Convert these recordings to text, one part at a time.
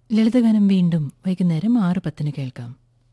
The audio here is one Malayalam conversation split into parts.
ലളിതഗാനം വീണ്ടും വൈകുന്നേരം ആറ് പത്തിന് കേൾക്കാം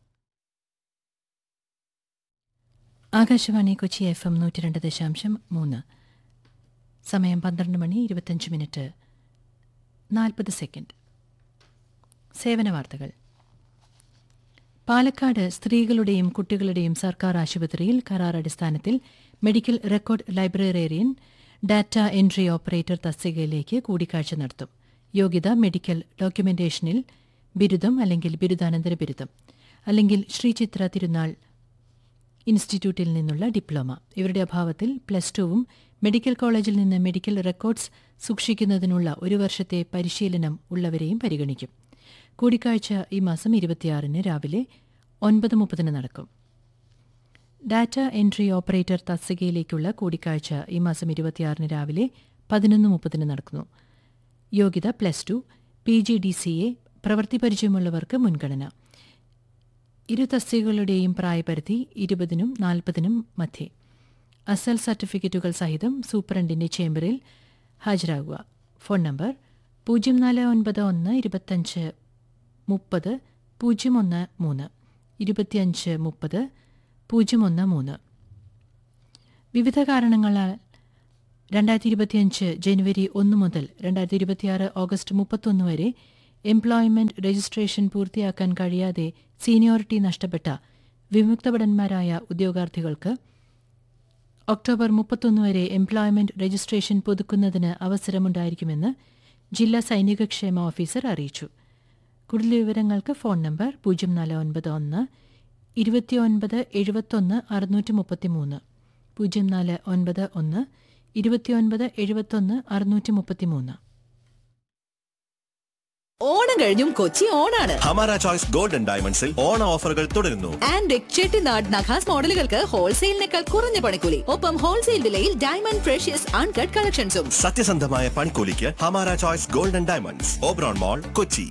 ആകാശവാണി കൊച്ചി എഫ് എം നൂറ്റി രണ്ട് ദശാംശം മൂന്ന് സമയം പന്ത്രണ്ട് മണി ഇരുപത്തഞ്ച് മിനിറ്റ് നാൽപ്പത് സെക്കൻഡ് സേവന വാർത്തകൾ പാലക്കാട് സ്ത്രീകളുടെയും കുട്ടികളുടെയും സർക്കാർ ആശുപത്രിയിൽ കരാർ അടിസ്ഥാനത്തിൽ medical record librarian data entry operator തസ്തികയിലേക്ക് കൂടിക്കാഴ്ച നടത്തും യോഗ്യത മെഡിക്കൽ ഡോക്യുമെന്റേഷനിൽ ബിരുദം അല്ലെങ്കിൽ ബിരുദാനന്തര ബിരുദം അല്ലെങ്കിൽ ശ്രീചിത്ര തിരുനാൾ ഇൻസ്റ്റിറ്റ്യൂട്ടിൽ നിന്നുള്ള ഡിപ്ലോമ ഇവരുടെ അഭാവത്തിൽ പ്ലസ് ടുവും മെഡിക്കൽ കോളേജിൽ നിന്ന് മെഡിക്കൽ റെക്കോർഡ്സ് സൂക്ഷിക്കുന്നതിനുള്ള ഒരു വർഷത്തെ പരിശീലനം ഉള്ളവരെയും പരിഗണിക്കും കൂടിക്കാഴ്ച ഈ മാസം ഇരുപത്തിയാറിന് രാവിലെ ഒൻപത് മുപ്പതിന് നടക്കും ഡാറ്റ എൻട്രി ഓപ്പറേറ്റർ തസ്തികയിലേക്കുള്ള കൂടിക്കാഴ്ച ഈ മാസം ഇരുപത്തിയാറിന് രാവിലെ പതിനൊന്ന് മുപ്പതിന് നടക്കുന്നു യോഗ്യത plus two P G D C A പ്രവൃത്തി പരിചയമുള്ളവർക്ക് മുൻഗണന ഇരു തസ്തികകളുടെയും പ്രായപരിധി ഇരുപതിനും നാൽപ്പതിനും മധ്യേ അസൽ സർട്ടിഫിക്കറ്റുകൾ സഹിതം സൂപ്രണ്ടിന്റെ ചേംബറിൽ ഹാജരാകുക ഫോൺ നമ്പർ പൂജ്യം നാല് ഒൻപത് ഒന്ന് ഇരുപത്തഞ്ച് മുപ്പത് പൂജ്യം ഒന്ന് മൂന്ന് ഇരുപത്തിയഞ്ച് മുപ്പത് പൂജ്യം ഒന്ന് മൂന്ന് വിവിധ കാരണങ്ങളാൽ രണ്ടായിരത്തി ഇരുപത്തിയഞ്ച് ജനുവരി ഒന്ന് മുതൽ രണ്ടായിരത്തി ഇരുപത്തിയാറ് ഓഗസ്റ്റ് മുപ്പത്തൊന്ന് വരെ എംപ്ലോയ്മെന്റ് രജിസ്ട്രേഷൻ പൂർത്തിയാക്കാൻ കഴിയാതെ സീനിയോറിറ്റി നഷ്ടപ്പെട്ട വിമുക്തഭടന്മാരായ ഉദ്യോഗാർത്ഥികൾക്ക് ഒക്ടോബർ മുപ്പത്തൊന്ന് വരെ എംപ്ലോയ്മെന്റ് രജിസ്ട്രേഷൻ പുതുക്കുന്നതിന് അവസരമുണ്ടായിരിക്കുമെന്ന് ജില്ലാ സൈനികക്ഷേമ ഓഫീസർ അറിയിച്ചു കൂടുതൽ വിവരങ്ങൾക്ക് ഫോൺ നമ്പർ പൂജ്യം നാല് ഒൻപത് ഒന്ന് ഇരുപത്തിയൊൻപത് എഴുപത്തൊന്ന് അറുന്നൂറ്റി മുപ്പത്തിമൂന്ന് പൂജ്യം നാല് ഒൻപത് ഒന്ന് ഇരുപത്തിയൊൻപത് എഴുപത്തൊന്ന് അറുന്നൂറ്റി മുപ്പത്തിമൂന്ന് ഓണം കഴിഞ്ഞും കൊച്ചി ഓണാണ് ഹമാര ചോയ്സ് ഗോൾഡൻ ഡയമണ്ട്സിൽ ഓണ ഓഫറുകൾ തുടരുന്നു ആൻഡ് ചെട്ടിനാട് നഖാസ് മോഡലുകൾക്ക് ഹോൾസെയിലിനേക്കാൾ കുറഞ്ഞ പണിക്കൂലി ഒപ്പം ഹോൾസെയിൽ വിലയിൽ ഡയമണ്ട് ഫ്രഷ്യസ് അൺകട്ട് കളക്ഷൻസും സത്യസന്ധമായ പണിക്കൂലിക്ക് Hamara choice golden diamonds Oberon mall Kochi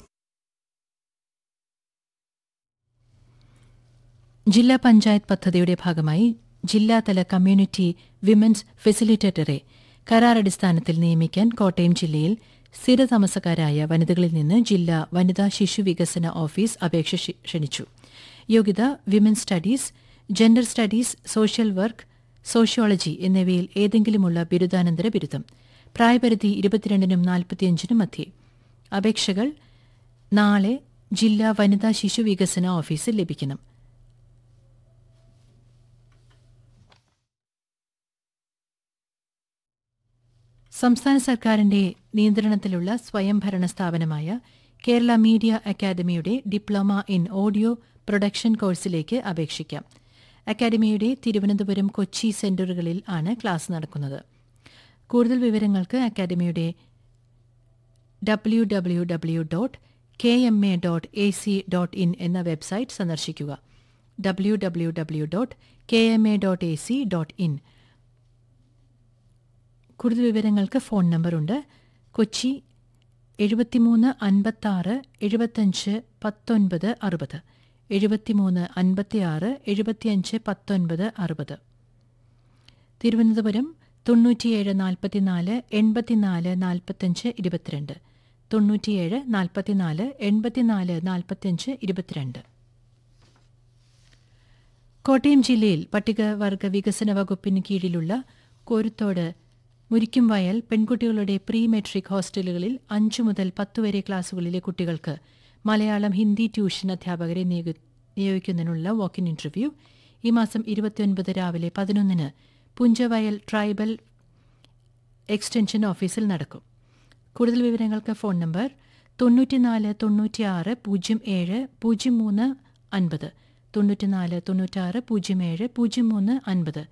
ജില്ലാ പഞ്ചായത്ത് പദ്ധതിയുടെ ഭാഗമായി ജില്ലാതല കമ്മ്യൂണിറ്റി വിമൻസ് ഫെസിലിറ്റേറ്ററെ കരാറടിസ്ഥാനത്തിൽ നിയമിക്കാൻ കോട്ടയം ജില്ലയിൽ സ്ഥിരതാമസക്കാരായ വനിതകളിൽ നിന്ന് ജില്ലാ വനിതാ ശിശു വികസന ഓഫീസ് അപേക്ഷ ക്ഷ- ക്ഷണിച്ചു യോഗ്യത women studies gender studies social work sociology എന്നിവയിൽ ഏതെങ്കിലുമുള്ള ബിരുദാനന്തര ബിരുദം പ്രായപരിധി ഇരുപത്തിരണ്ടിനും നാൽപ്പത്തിയഞ്ചിനും മധ്യേ അപേക്ഷകൾ നാളെ ജില്ലാ വനിതാ ശിശു വികസന ഓഫീസിൽ ലഭിക്കണം സംസ്ഥാന സർക്കാരിന്റെ നിയന്ത്രണത്തിലുള്ള സ്വയംഭരണ സ്ഥാപനമായ കേരള മീഡിയ അക്കാദമിയുടെ ഡിപ്ലോമ ഇൻ ഓഡിയോ പ്രൊഡക്ഷൻ കോഴ്സിലേക്ക് അപേക്ഷിക്കാം അക്കാദമിയുടെ തിരുവനന്തപുരം കൊച്ചി സെന്ററുകളിൽ ആണ് ക്ലാസ് നടക്കുന്നത് കൂടുതൽ വിവരങ്ങൾക്ക് അക്കാദമിയുടെ W W W dot K M A dot A C dot in എന്ന വെബ്സൈറ്റ് സന്ദർശിക്കുക W W W dot K M A dot A C dot in കൂടുതൽ വിവരങ്ങൾക്ക് ഫോൺ നമ്പറുണ്ട് കൊച്ചി എഴുപത്തിമൂന്ന് അൻപത്താറ് എഴുപത്തഞ്ച് പത്തൊൻപത് അറുപത് എഴുപത്തിമൂന്ന് അൻപത്തിയാറ് എഴുപത്തിയഞ്ച് പത്തൊൻപത് അറുപത് തിരുവനന്തപുരം തൊണ്ണൂറ്റിയേഴ് നാൽപ്പത്തിനാല് എൺപത്തിനാല് നാൽപ്പത്തഞ്ച് ഇരുപത്തിരണ്ട് തൊണ്ണൂറ്റിയേഴ് നാൽപ്പത്തിനാല് എൺപത്തിനാല് നാൽപ്പത്തഞ്ച് ഇരുപത്തിരണ്ട് കോട്ടയം ജില്ലയിൽ പട്ടികവർഗ വികസന വകുപ്പിന് കീഴിലുള്ള കോരുത്തോട് മുരിക്കുംവയൽ പെൺകുട്ടികളുടെ പ്രീ മെട്രിക് ഹോസ്റ്റലുകളിൽ അഞ്ചു മുതൽ പത്ത് വരെ ക്ലാസുകളിലെ കുട്ടികൾക്ക് മലയാളം ഹിന്ദി ട്യൂഷൻ അധ്യാപകരെ നിയോഗി- നിയോഗിക്കുന്നതിനുള്ള വാക്കിൻ ഇന്റർവ്യൂ ഈ മാസം ഇരുപത്തിയൊൻപത് രാവിലെ പതിനൊന്നിന് പുഞ്ചവയൽ ട്രൈബൽ എക്സ്റ്റൻഷൻ ഓഫീസിൽ നടക്കും കൂടുതൽ വിവരങ്ങൾക്ക് ഫോൺ നമ്പർ തൊണ്ണൂറ്റിനാല് തൊണ്ണൂറ്റിയാറ് പൂജ്യം ഏഴ് പൂജ്യം മൂന്ന് അൻപത് തൊണ്ണൂറ്റിനാല് തൊണ്ണൂറ്റാറ് പൂജ്യം ഏഴ് പൂജ്യം മൂന്ന് അൻപത്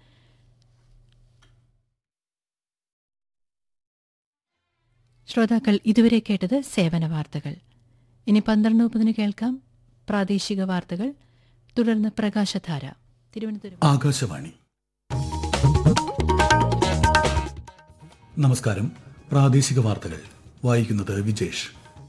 ശ്രോതാക്കൾ ഇതുവരെ കേട്ടത് സേവന വാർത്തകൾ ഇനി പന്ത്രണ്ട് മുപ്പതിന് കേൾക്കാം പ്രാദേശിക വാർത്തകൾ തുടർന്ന് പ്രകാശധാര തിരുവനന്തപുരം ആകാശവാണി നമസ്കാരം പ്രാദേശിക വാർത്തകൾ വായിക്കുന്നത് വിജേഷ്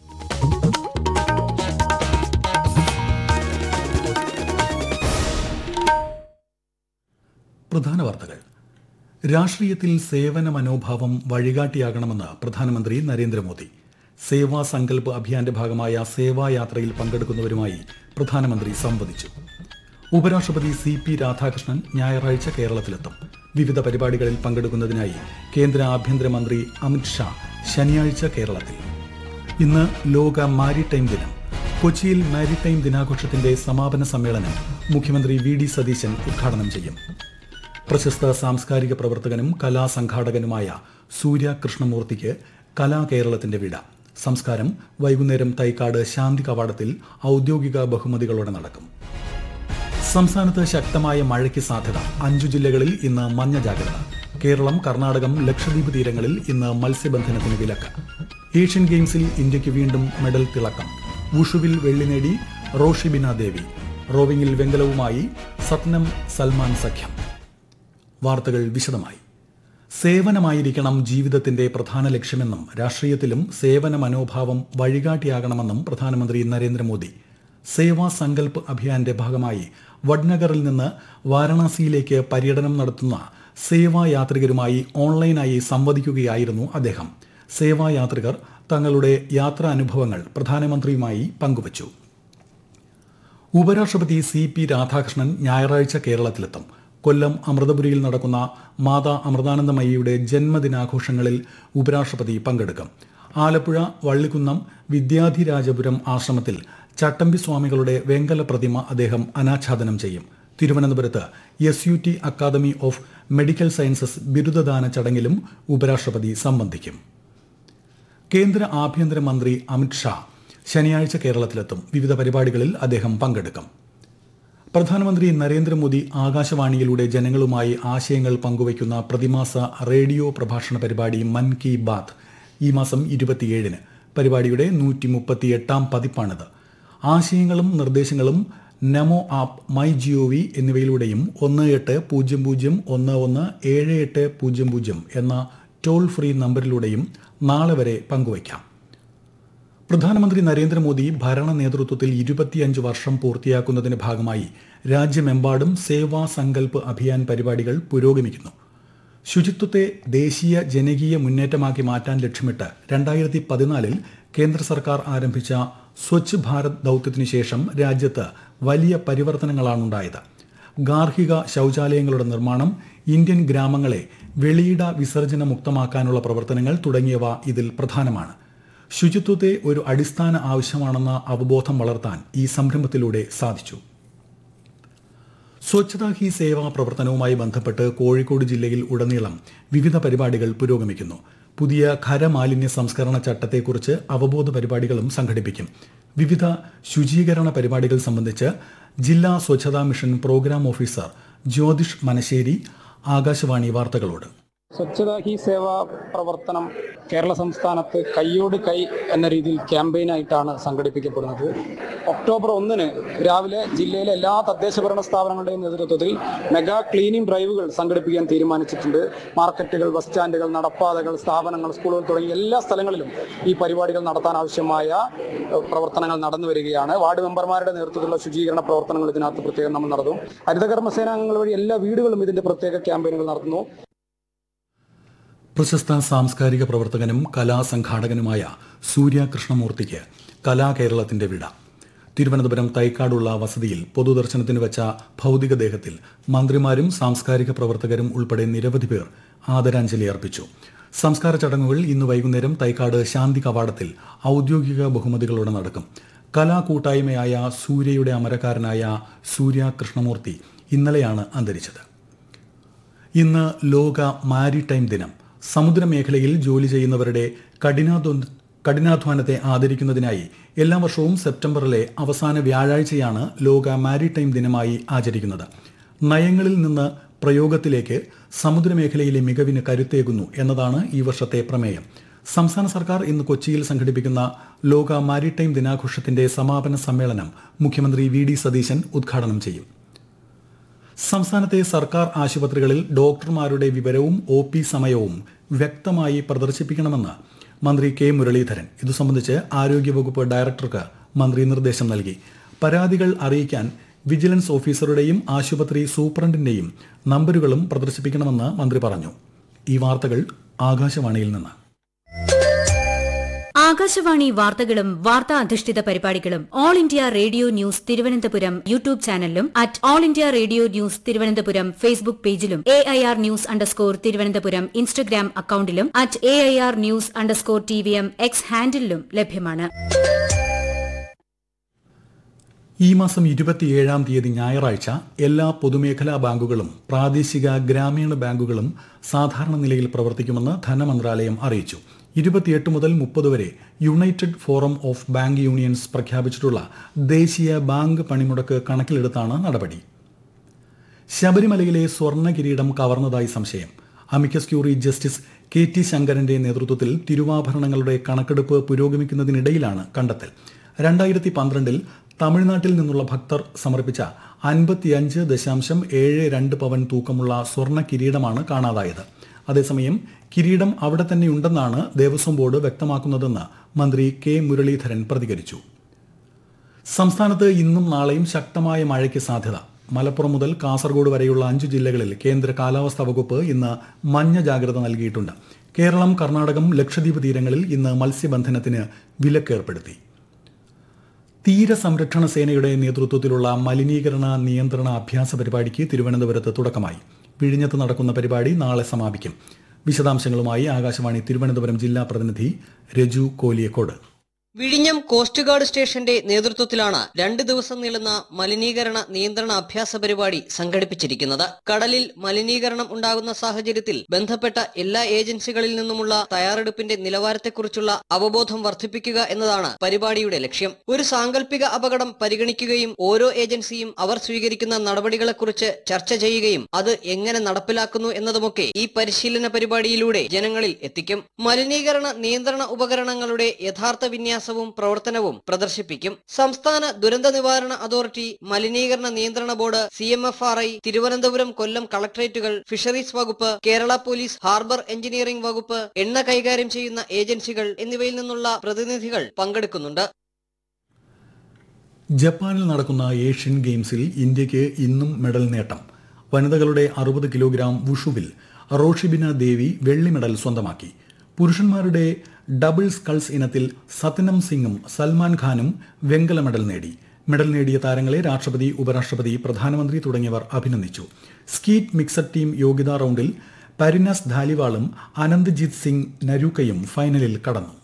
പ്രധാന വാർത്തകൾ രാഷ്ട്രീയത്തിൽ സേവന മനോഭാവം വഴികാട്ടിയാകണമെന്ന് പ്രധാനമന്ത്രി നരേന്ദ്രമോദി സേവാ സങ്കല്പ് അഭിയാന്റെ ഭാഗമായ സേവായാത്രയിൽ പങ്കെടുക്കുന്നവരുമായി പ്രധാനമന്ത്രി സംവദിച്ചു ഉപരാഷ്ട്രപതി സി പി രാധാകൃഷ്ണൻ ഞായറാഴ്ച കേരളത്തിലെത്തും വിവിധ പരിപാടികളിൽ പങ്കെടുക്കുന്നതിനായി കേന്ദ്ര ആഭ്യന്തരമന്ത്രി അമിത്ഷാ ശനിയാഴ്ച കേരളത്തിൽ ഇന്ന് ലോക മാരിടൈം ദിനം കൊച്ചിയിൽ മാരിടൈം ദിനാഘോഷത്തിന്റെ സമാപന സമ്മേളനം മുഖ്യമന്ത്രി വി ഡി സതീശൻ ഉദ്ഘാടനം ചെയ്യും പ്രശസ്ത സാംസ്കാരിക പ്രവർത്തകനും കലാസംഘാടകനുമായ സൂര്യ കൃഷ്ണമൂർത്തിക്ക് കലാകേരളത്തിന്റെ വിട സംസ്കാരം വൈകുന്നേരം തൈക്കാട് ശാന്തി കവാടത്തിൽ ഔദ്യോഗിക ബഹുമതികളോടെ നടക്കും സംസ്ഥാനത്ത് ശക്തമായ മഴയ്ക്ക് സാധ്യത അഞ്ചു ജില്ലകളിൽ ഇന്ന് മഞ്ഞ ജാഗ്രത കേരളം കർണാടകം ലക്ഷദ്വീപ് തീരങ്ങളിൽ ഇന്ന് മത്സ്യബന്ധനത്തിന് വിലക്ക് ഏഷ്യൻ ഗെയിംസിൽ ഇന്ത്യക്ക് വീണ്ടും മെഡൽ തിളക്കം വുഷുവിൽ വെള്ളി നേടി റോഷിബിന ദേവി റോവിംഗിൽ വെങ്കലവുമായി സത്നം സൽമാൻ സഖ്യം വാർത്തകൾ വിശദമായി സേവനമായിരിക്കണം ജീവിതത്തിന്റെ പ്രധാന ലക്ഷ്യമെന്നും രാഷ്ട്രീയത്തിലും സേവന മനോഭാവം വഴികാട്ടിയാകണമെന്നും പ്രധാനമന്ത്രി നരേന്ദ്രമോദി സേവാ സങ്കല്പ് അഭിയാന്റെ ഭാഗമായി വഡ്നഗറിൽ നിന്ന് വാരണാസിയിലേക്ക് പര്യടനം നടത്തുന്ന സേവായാത്രികരുമായി ഓൺലൈനായി സംവദിക്കുകയായിരുന്നു അദ്ദേഹം സേവായാത്രികർ തങ്ങളുടെ യാത്രാനുഭവങ്ങൾ പ്രധാനമന്ത്രിയുമായി പങ്കുവച്ചു ഉപരാഷ്ട്രപതി സി പി രാധാകൃഷ്ണൻ ഞായറാഴ്ച കേരളത്തിലെത്തും കൊല്ലം അമൃതപുരിയിൽ നടക്കുന്ന മാതാ അമൃതാനന്ദമയിയുടെ ജന്മദിനാഘോഷങ്ങളിൽ ഉപരാഷ്ട്രപതി പങ്കെടുക്കും ആലപ്പുഴ വള്ളിക്കുന്നം വിദ്യാധിരാജപുരം ആശ്രമത്തിൽ ചട്ടമ്പി സ്വാമികളുടെ വെങ്കല പ്രതിമ അദ്ദേഹം അനാച്ഛാദനം ചെയ്യും തിരുവനന്തപുരത്ത് S U T academy of medical sciences ബിരുദദാന ചടങ്ങിലും ഉപരാഷ്ട്രപതി സംബന്ധിക്കും കേന്ദ്ര ആഭ്യന്തരമന്ത്രി അമിത്ഷാ ശനിയാഴ്ച കേരളത്തിലെത്തും വിവിധ പരിപാടികളിൽ അദ്ദേഹം പങ്കെടുക്കും പ്രധാനമന്ത്രി നരേന്ദ്രമോദി ആകാശവാണിയിലൂടെ ജനങ്ങളുമായി ആശയങ്ങൾ പങ്കുവയ്ക്കുന്ന പ്രതിമാസ റേഡിയോ പ്രഭാഷണ പരിപാടി മൻ കി ബാത്ത് ഈ മാസം ഇരുപത്തിയേഴിന് പരിപാടിയുടെ നൂറ്റി മുപ്പത്തിയെട്ടാം പതിപ്പാണിത് ആശയങ്ങളും നിർദ്ദേശങ്ങളും Namo app my G O V എന്നിവയിലൂടെയും ഒന്ന് എട്ട് പൂജ്യം പൂജ്യം ഒന്ന് ഒന്ന് ഏഴ് എട്ട് പൂജ്യം പൂജ്യം എന്ന ടോൾ ഫ്രീ നമ്പറിലൂടെയും നാളെ വരെ പങ്കുവയ്ക്കാം പ്രധാനമന്ത്രി നരേന്ദ്രമോദി ഭരണ നേതൃത്വത്തിൽ ഇരുപത്തിയഞ്ച് വർഷം പൂർത്തിയാക്കുന്നതിന്റെ ഭാഗമായി രാജ്യമെമ്പാടും സേവാ സങ്കല്പ് അഭിയാൻ പരിപാടികൾ പുരോഗമിക്കുന്നു ശുചിത്വത്തെ ദേശീയ ജനകീയ മുന്നേറ്റമാക്കി മാറ്റാൻ ലക്ഷ്യമിട്ട് രണ്ടായിരത്തി പതിനാലിൽ കേന്ദ്ര സർക്കാർ ആരംഭിച്ച സ്വച്ഛ് ഭാരത് ദൌത്യത്തിനു ശേഷം രാജ്യത്ത് വലിയ പരിവർത്തനങ്ങളാണുണ്ടായത് ഗാർഹിക ശൌചാലയങ്ങളുടെ നിർമ്മാണം ഇന്ത്യൻ ഗ്രാമങ്ങളെ വെളിയിട വിസർജന മുക്തമാക്കാനുള്ള പ്രവർത്തനങ്ങൾ തുടങ്ങിയവ ഇതിൽ പ്രധാനമാണ് ശുചിത്വത്തെ ഒരു അടിസ്ഥാന ആവശ്യമാണെന്ന അവബോധം വളർത്താൻ ഈ സംരംഭത്തിലൂടെ സാധിച്ചു സ്വച്ഛതാ ഹി സേവാ പ്രവർത്തനവുമായി ബന്ധപ്പെട്ട് കോഴിക്കോട് ജില്ലയിൽ ഉടനീളം വിവിധ പരിപാടികൾ പുരോഗമിക്കുന്നു പുതിയ ഖരമാലിന്യ സംസ്കരണ ചട്ടത്തെക്കുറിച്ച് അവബോധ പരിപാടികളും സംഘടിപ്പിക്കും വിവിധ ശുചീകരണ പരിപാടികൾ സംബന്ധിച്ച് ജില്ലാ Swachhata mission programme officer Jyothish Manasseri Akashvani വാർത്തകളോട് സ്വച്ഛതാ ഹി സേവ പ്രവർത്തനം കേരള സംസ്ഥാനത്ത് കൈയോട് കൈ എന്ന രീതിയിൽ ക്യാമ്പയിനായിട്ടാണ് സംഘടിപ്പിക്കപ്പെടുന്നത് ഒക്ടോബർ ഒന്നിന് രാവിലെ ജില്ലയിലെ എല്ലാ തദ്ദേശ ഭരണ സ്ഥാപനങ്ങളുടെയും നേതൃത്വത്തിൽ മെഗാ ക്ലീനിംഗ് ഡ്രൈവുകൾ സംഘടിപ്പിക്കാൻ തീരുമാനിച്ചിട്ടുണ്ട് മാർക്കറ്റുകൾ ബസ് സ്റ്റാൻഡുകൾ നടപ്പാതകൾ സ്ഥാപനങ്ങൾ സ്കൂളുകൾ തുടങ്ങിയ എല്ലാ സ്ഥലങ്ങളിലും ഈ പരിപാടികൾ നടത്താൻ ആവശ്യമായ ഏഹ്, പ്രവർത്തനങ്ങൾ നടന്നു വരികയാണ് വാർഡ് മെമ്പർമാരുടെ നേതൃത്വത്തിലുള്ള ശുചീകരണ പ്രവർത്തനങ്ങൾ ഇതിനകത്ത് പ്രത്യേകം നമ്മൾ നടത്തും ഹരിതകർമ്മ സേനാംഗങ്ങൾ വഴി എല്ലാ വീടുകളും ഇതിന്റെ പ്രത്യേക ക്യാമ്പയിനുകൾ നടത്തുന്നു പ്രശസ്ത സാംസ്കാരിക പ്രവർത്തകനും കലാസംഘാടകനുമായ സൂര്യ കൃഷ്ണമൂർത്തിക്ക് കലാകേരളത്തിന്റെ വിട തിരുവനന്തപുരം തൈക്കാടുള്ള വസതിയിൽ പൊതുദർശനത്തിന് വെച്ച ഭൗതികദേഹത്തിൽ മന്ത്രിമാരും സാംസ്കാരിക പ്രവർത്തകരും ഉൾപ്പെടെ നിരവധി പേർ ആദരാഞ്ജലി അർപ്പിച്ചു സംസ്കാര ചടങ്ങുകൾ ഇന്ന് വൈകുന്നേരം തൈക്കാട് ശാന്തി കവാടത്തിൽ ഔദ്യോഗിക ബഹുമതികളോടെ നടക്കും കലാകൂട്ടായ്മയായ സൂര്യയുടെ അമരക്കാരനായ സൂര്യ കൃഷ്ണമൂർത്തി ഇന്നലെയാണ് അന്തരിച്ചത് ഇന്ന് ലോക മാരിടൈം ദിനം സമുദ്രമേഖലയിൽ ജോലി ചെയ്യുന്നവരുടെ കഠിനാധ്വ കഠിനാധ്വാനത്തെ ആദരിക്കുന്നതിനായി എല്ലാ വർഷവും സെപ്റ്റംബറിലെ അവസാന വ്യാഴാഴ്ചയാണ് ലോക മാരിടൈം ദിനമായി ആചരിക്കുന്നത് നയങ്ങളിൽ നിന്ന് പ്രയോഗത്തിലേക്ക് സമുദ്രമേഖലയിലെ മികവിന് കരുത്തേകുന്നു എന്നതാണ് ഈ വർഷത്തെ പ്രമേയം സംസ്ഥാന സർക്കാർ ഇന്ന് കൊച്ചിയിൽ സംഘടിപ്പിക്കുന്ന ലോക മാരിടൈം ദിനാഘോഷത്തിന്റെ സമാപന സമ്മേളനം മുഖ്യമന്ത്രി വി ഡി സതീശൻ ഉദ്ഘാടനം ചെയ്യും സംസ്ഥാനത്തെ സർക്കാർ ആശുപത്രികളിൽ ഡോക്ടർമാരുടെ വിവരവും ഒ പി സമയവും വ്യക്തമായി പ്രദർശിപ്പിക്കണമെന്ന് മന്ത്രി കെ മുരളീധരൻ ഇതു സംബന്ധിച്ച് ആരോഗ്യവകുപ്പ് ഡയറക്ടർക്ക് മന്ത്രി നിർദ്ദേശം നൽകി പരാതികൾ അറിയിക്കാൻ വിജിലൻസ് ഓഫീസറുടെയും ആശുപത്രി സൂപ്രണ്ടിന്റെയും നമ്പരുകളും പ്രദർശിപ്പിക്കണമെന്ന് മന്ത്രി പറഞ്ഞു ഈ വാർത്തകൾ ആകാശവാണിയിൽ നിന്ന് ആകാശവാണി വാർത്തകളും വാർത്താ അധിഷ്ഠിത പരിപാടികളും All India Radio news Thiruvananthapuram YouTube ചാനലിലും at All India Radio news Thiruvananthapuram Facebook പേജിലും A I R news underscore Thiruvananthapuram Instagram അക്കൌണ്ടിലും at A I R news underscore T V M X ഹാൻഡിലും ലഭ്യമാണ് ഈ മാസം ഇരുപത്തിയേഴാം തീയതി ഞായറാഴ്ച എല്ലാ പൊതുമേഖലാ ബാങ്കുകളും പ്രാദേശിക ഗ്രാമീണ ബാങ്കുകളും സാധാരണ നിലയിൽ പ്രവർത്തിക്കുമെന്ന് ധനമന്ത്രാലയം അറിയിച്ചു ഇരുപത്തിയെട്ട് മുതൽ മുപ്പത് വരെ United Forum of Bank Unions പ്രഖ്യാപിച്ചിട്ടുള്ള ദേശീയ ബാങ്ക് പണിമുടക്ക് കണക്കിലെടുത്താണ് നടപടി ശബരിമലയിലെ സ്വർണ്ണ കിരീടം കവർന്നതായി സംശയം amicus curiae justice K T ശങ്കരന്റെ നേതൃത്വത്തിൽ തിരുവാഭരണങ്ങളുടെ കണക്കെടുപ്പ് പുരോഗമിക്കുന്നതിനിടയിലാണ് കണ്ടെത്തൽ രണ്ടായിരത്തി പന്ത്രണ്ടിൽ തമിഴ്നാട്ടിൽ നിന്നുള്ള ഭക്തർ സമർപ്പിച്ച അൻപത്തിയഞ്ച് ദശാംശം ഏഴ് രണ്ട് പവൻ തൂക്കമുള്ള സ്വർണ്ണ കിരീടമാണ് കാണാതായത് അതേസമയം കിരീടം അവിടെ തന്നെയുണ്ടെന്നാണ് ദേവസ്വം ബോർഡ് വ്യക്തമാക്കുന്നതെന്ന് മന്ത്രി കെ മുരളീധരൻ പ്രതികരിച്ചു സംസ്ഥാനത്ത് ഇന്നും നാളെയും ശക്തമായ മഴയ്ക്ക് സാധ്യത മലപ്പുറം മുതൽ കാസർഗോഡ് വരെയുള്ള അഞ്ചു ജില്ലകളിൽ കേന്ദ്ര കാലാവസ്ഥാ വകുപ്പ് ഇന്ന് മഞ്ഞ ജാഗ്രത നൽകിയിട്ടുണ്ട് കേരളം കർണാടകം ലക്ഷദ്വീപ് തീരങ്ങളിൽ ഇന്ന് മത്സ്യബന്ധനത്തിന് വിലക്കേർപ്പെടുത്തി തീരസംരക്ഷണ സേനയുടെ നേതൃത്വത്തിലുള്ള മലിനീകരണ നിയന്ത്രണ അഭ്യാസ പരിപാടിക്ക് തിരുവനന്തപുരത്ത് തുടക്കമായി വിഴിഞ്ഞത്ത് നടക്കുന്ന പരിപാടി നാളെ സമാപിക്കും വിശദാംശങ്ങളുമായി ആകാശവാണി തിരുവനന്തപുരം ജില്ലാ പ്രതിനിധി രജു കോലിയക്കോട് വിഴിഞ്ഞം കോസ്റ്റ് ഗാർഡ് സ്റ്റേഷന്റെ നേതൃത്വത്തിലാണ് രണ്ട് ദിവസം നീളുന്ന മലിനീകരണ നിയന്ത്രണ അഭ്യാസ പരിപാടി സംഘടിപ്പിച്ചിരിക്കുന്നത് കടലിൽ മലിനീകരണം ഉണ്ടാകുന്ന സാഹചര്യത്തിൽ ബന്ധപ്പെട്ട എല്ലാ ഏജൻസികളിൽ നിന്നുമുള്ള തയ്യാറെടുപ്പിന്റെ നിലവാരത്തെക്കുറിച്ചുള്ള അവബോധം വർദ്ധിപ്പിക്കുക എന്നതാണ് പരിപാടിയുടെ ലക്ഷ്യം ഒരു സാങ്കല്പിക അപകടം പരിഗണിക്കുകയും ഓരോ ഏജൻസിയും അവർ സ്വീകരിക്കുന്ന നടപടികളെക്കുറിച്ച് ചർച്ച ചെയ്യുകയും അത് എങ്ങനെ നടപ്പിലാക്കുന്നു എന്നതുമൊക്കെ ഈ പരിശീലന പരിപാടിയിലൂടെ ജനങ്ങളിൽ എത്തിക്കും മലിനീകരണ നിയന്ത്രണ ഉപകരണങ്ങളുടെ യഥാർത്ഥ വിന്യാസവും പ്രവർത്തനവും പ്രദർശിപ്പിക്കും സംസ്ഥാന ദുരന്ത നിവാരണ അതോറിറ്റി മലിനീകരണ നിയന്ത്രണ board C M F R I Thiruvananthapuram Kollam കളക്ടറേറ്റുകൾ ഫിഷറീസ് വകുപ്പ് കേരള പോലീസ് ഹാർബർ എഞ്ചിനീയറിംഗ് വകുപ്പ് എണ്ണ കൈകാര്യം ചെയ്യുന്ന ഏജൻസികൾ എന്നിവയിൽ നിന്നുള്ള പ്രതിനിധികൾ പങ്കെടുക്കുന്നുണ്ട് ജപ്പാനിൽ നടക്കുന്ന ഏഷ്യൻ ഗെയിംസിൽ ഇന്ത്യയ്ക്ക് ഇന്നും മെഡൽ നേട്ടം വനിതകളുടെ അറുപത് കിലോഗ്രാം വുഷുവിൽ റോഷിബിന ദേവി വെള്ളി മെഡൽ സ്വന്തമാക്കി പുരുഷന്മാരുടെ ഡബിൾ സ്കൾസ് ഇനത്തിൽ സത്യനം സിംഗും സൽമാൻ ഖാനും വെങ്കല മെഡൽ നേടി മെഡൽ നേടിയ താരങ്ങളെ രാഷ്ട്രപതി ഉപരാഷ്ട്രപതി പ്രധാനമന്ത്രി തുടങ്ങിയവർ അഭിനന്ദിച്ചു സ്കീറ്റ് മിക്സഡ് ടീം യോഗ്യതാ റൗണ്ടിൽ പരിനസ് ധാലിവാളും അനന്ത്ജിത് സിംഗ് നരൂക്കയും ഫൈനലിൽ കടന്നു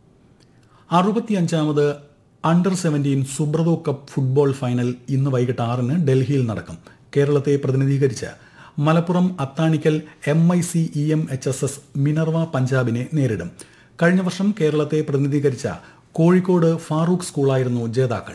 അറുപത്തിയഞ്ചാമത് under seventeen Subroto cup football final ഇന്ന് വൈകിട്ട് ആറിന് ഡൽഹിയിൽ നടക്കും കേരളത്തെ പ്രതിനിധീകരിച്ച് Malappuram Athanikkal M I C E M H S S Minerva പഞ്ചാബിനെ നേരിടും കഴിഞ്ഞ വർഷം കേരളത്തെ പ്രതിനിധീകരിച്ച കോഴിക്കോട് ഫാറൂഖ് സ്കൂളായിരുന്നു ജേതാക്കൾ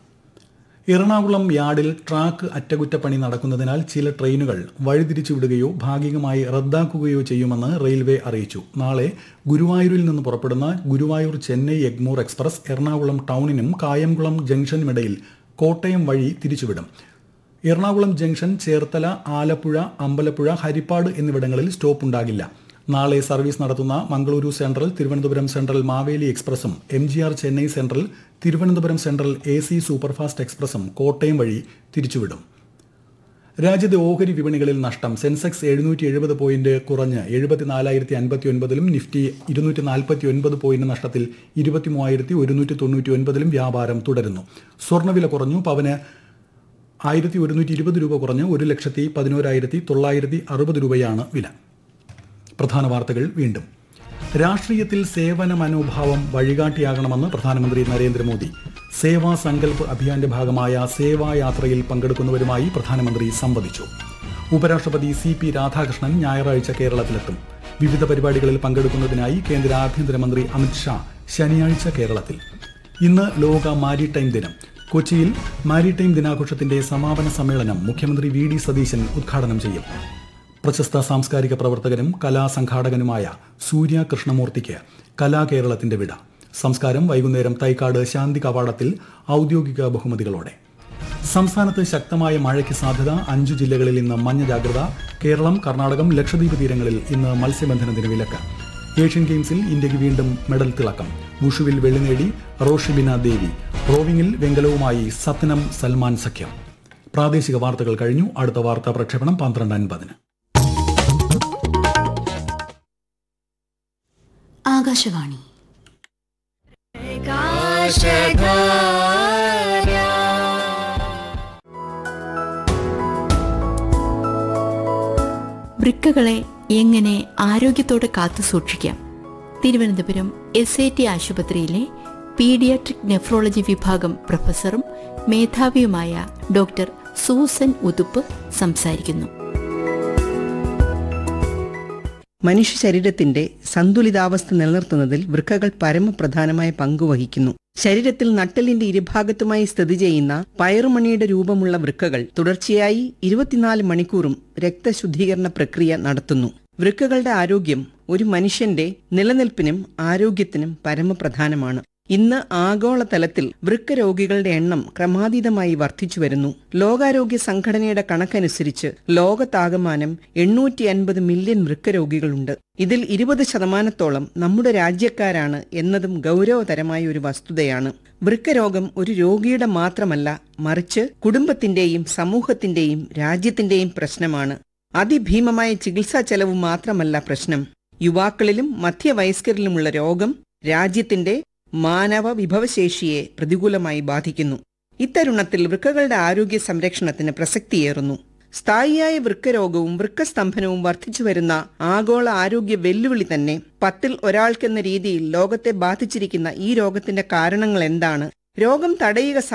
എറണാകുളം യാർഡിൽ ട്രാക്ക് അറ്റകുറ്റപ്പണി നടക്കുന്നതിനാൽ ചില ട്രെയിനുകൾ വഴിതിരിച്ചുവിടുകയോ ഭാഗികമായി റദ്ദാക്കുകയോ ചെയ്യുമെന്ന് റെയിൽവേ അറിയിച്ചു നാളെ ഗുരുവായൂരിൽ നിന്ന് പുറപ്പെടുന്ന ഗുരുവായൂർ ചെന്നൈ എഗ്മോർ എക്സ്പ്രസ് എറണാകുളം ടൗണിനും കായംകുളം ജംഗ്ഷനുമിടയിൽ കോട്ടയം വഴി തിരിച്ചുവിടും എറണാകുളം ജംഗ്ഷൻ ചേർത്തല ആലപ്പുഴ അമ്പലപ്പുഴ ഹരിപ്പാട് എന്നിവിടങ്ങളിൽ സ്റ്റോപ്പ് ഉണ്ടാകില്ല നാളെ സർവീസ് നടത്തുന്ന മംഗളൂരു സെൻട്രൽ തിരുവനന്തപുരം സെൻട്രൽ മാവേലി എക്സ്പ്രസും M G R Chennai central Thiruvananthapuram central A C superfast എക്സ്പ്രസും കോട്ടയം വഴി തിരിച്ചുവിടും രാജ്യത്തെ ഓഹരി വിപണികളിൽ നഷ്ടം സെൻസെക്സ് എഴുന്നൂറ്റി എഴുപത് പോയിന്റ് കുറഞ്ഞ് എഴുപത്തിനാലായിരത്തി അൻപത്തി ഒൻപതിലും നിഫ്റ്റി ഇരുന്നൂറ്റി നാൽപ്പത്തി ഒൻപത് പോയിന്റ് നഷ്ടത്തിൽ ഇരുപത്തി മൂവായിരത്തി ഒരുന്നൂറ്റി തൊണ്ണൂറ്റി ഒൻപതിലും വ്യാപാരം തുടരുന്നു സ്വർണ്ണവില കുറഞ്ഞു പവന് ആയിരത്തി ഒരുന്നൂറ്റി ഇരുപത് രൂപ കുറഞ്ഞ് ഒരു ലക്ഷത്തി പതിനോരായിരത്തി തൊള്ളായിരത്തി അറുപത് രൂപയാണ് വില പ്രധാന വാർത്തകൾ വീണ്ടും രാഷ്ട്രീയത്തിൽ സേവന മനോഭാവം വഴികാട്ടിയാകണമെന്ന് പ്രധാനമന്ത്രി നരേന്ദ്രമോദി സേവാ സങ്കല്പ് അഭിയാന്റെ ഭാഗമായ സേവായാത്രയിൽ പങ്കെടുക്കുന്നവരുമായി പ്രധാനമന്ത്രി സംവദിച്ചു ഉപരാഷ്ട്രപതി സി പി രാധാകൃഷ്ണൻ ഞായറാഴ്ച കേരളത്തിലെത്തും വിവിധ പരിപാടികളിൽ പങ്കെടുക്കുന്നതിനായി കേന്ദ്ര ആഭ്യന്തരമന്ത്രി അമിത്ഷാ ശനിയാഴ്ച കേരളത്തിൽ ഇന്ന് ലോക മാരിടൈം ദിനം കൊച്ചിയിൽ മാരിടൈം ദിനാഘോഷത്തിന്റെ സമാപന സമ്മേളനം മുഖ്യമന്ത്രി വി ഡി സതീശൻ ഉദ്ഘാടനം ചെയ്യും പ്രശസ്ത സാംസ്കാരിക പ്രവർത്തകനും കലാസംഘാടകനുമായ സൂര്യ കൃഷ്ണമൂർത്തിക്ക് കലാകേരളത്തിന്റെ വിട സംസ്കാരം വൈകുന്നേരം തൈക്കാട് ശാന്തി കവാടത്തിൽ ഔദ്യോഗിക ബഹുമതികളോടെ സംസ്ഥാനത്ത് ശക്തമായ മഴയ്ക്ക് സാധ്യത അഞ്ചു ജില്ലകളിൽ ഇന്ന് മഞ്ഞ ജാഗ്രത കേരളം കർണാടകം ലക്ഷദ്വീപ് തീരങ്ങളിൽ ഇന്ന് മത്സ്യബന്ധനത്തിന് വിലക്ക് ഏഷ്യൻ ഗെയിംസിൽ ഇന്ത്യക്ക് വീണ്ടും മെഡൽ തിളക്കം വുഷുവിൽ വെള്ളി നേടി റോഷിബിന ദേവി റോവിംഗിൽ വെങ്കലവുമായി സത്നം സൽമാൻ സഖ്യം പ്രാദേശിക വാർത്തകൾ കഴിഞ്ഞു അടുത്ത വാർത്താ പ്രക്ഷേപണം പന്ത്രണ്ട് അൻപതിന് ആകാശവാണി വൃക്കകളെ എങ്ങനെ ആരോഗ്യത്തോടെ കാത്തു സൂക്ഷിക്കാം തിരുവനന്തപുരം എസ് ഐ ടി ആശുപത്രിയിലെ പീഡിയാട്രിക് നെഫ്രോളജി വിഭാഗം പ്രൊഫസറും മേധാവിയുമായ ഡോക്ടർ സൂസൻ ഉതുപ്പ് സംസാരിക്കുന്നു മനുഷ്യ ശരീരത്തിന്റെ സന്തുലിതാവസ്ഥ നിലനിർത്തുന്നതിൽ വൃക്കകൾ പരമപ്രധാനമായ പങ്ക് വഹിക്കുന്നു ശരീരത്തിൽ നട്ടലിന്റെ ഇരുഭാഗത്തുമായി സ്ഥിതി ചെയ്യുന്ന പയറുമണിയുടെ രൂപമുള്ള വൃക്കകൾ തുടർച്ചയായി ഇരുപത്തിനാല് മണിക്കൂറും രക്തശുദ്ധീകരണ പ്രക്രിയ നടത്തുന്നു വൃക്കകളുടെ ആരോഗ്യം ഒരു മനുഷ്യന്റെ നിലനിൽപ്പിനും ആരോഗ്യത്തിനും പരമപ്രധാനമാണ് ഇന്ന് ആഗോളതലത്തിൽ വൃക്ക രോഗികളുടെ എണ്ണം ക്രമാതീതമായി വർദ്ധിച്ചു വരുന്നു ലോകാരോഗ്യ സംഘടനയുടെ കണക്കനുസരിച്ച് ലോകത്താകമാനം എണ്ണൂറ്റി അൻപത് മില്യൺ വൃക്ക രോഗികളുണ്ട് ഇതിൽ ഇരുപത് ശതമാനത്തോളം നമ്മുടെ രാജ്യക്കാരാണ് എന്നതും ഗൗരവതരമായ ഒരു വസ്തുതയാണ് വൃക്കരോഗം ഒരു രോഗിയുടെ മാത്രമല്ല മറിച്ച് കുടുംബത്തിന്റെയും സമൂഹത്തിന്റെയും രാജ്യത്തിന്റെയും പ്രശ്നമാണ് അതിഭീമമായ ചികിത്സാ ചെലവ് മാത്രമല്ല പ്രശ്നം യുവാക്കളിലും മധ്യവയസ്കരിലുമുള്ള രോഗം രാജ്യത്തിന്റെ മാനവ വിഭവശേഷിയെ പ്രതികൂലമായി ബാധിക്കുന്നു ഇത്തരുണത്തിൽ വൃക്കകളുടെ ആരോഗ്യ സംരക്ഷണത്തിന് പ്രസക്തിയേറുന്നു സ്ഥായിയായ വൃക്കരോഗവും വൃക്കസ്തംഭനവും വർദ്ധിച്ചു വരുന്ന ആഗോള ആരോഗ്യ വെല്ലുവിളി തന്നെ പത്തിൽ ഒരാൾക്കെന്ന രീതിയിൽ ലോകത്തെ ബാധിച്ചിരിക്കുന്ന ഈ രോഗത്തിന്റെ കാരണങ്ങൾ എന്താണ് രോഗം തടയുക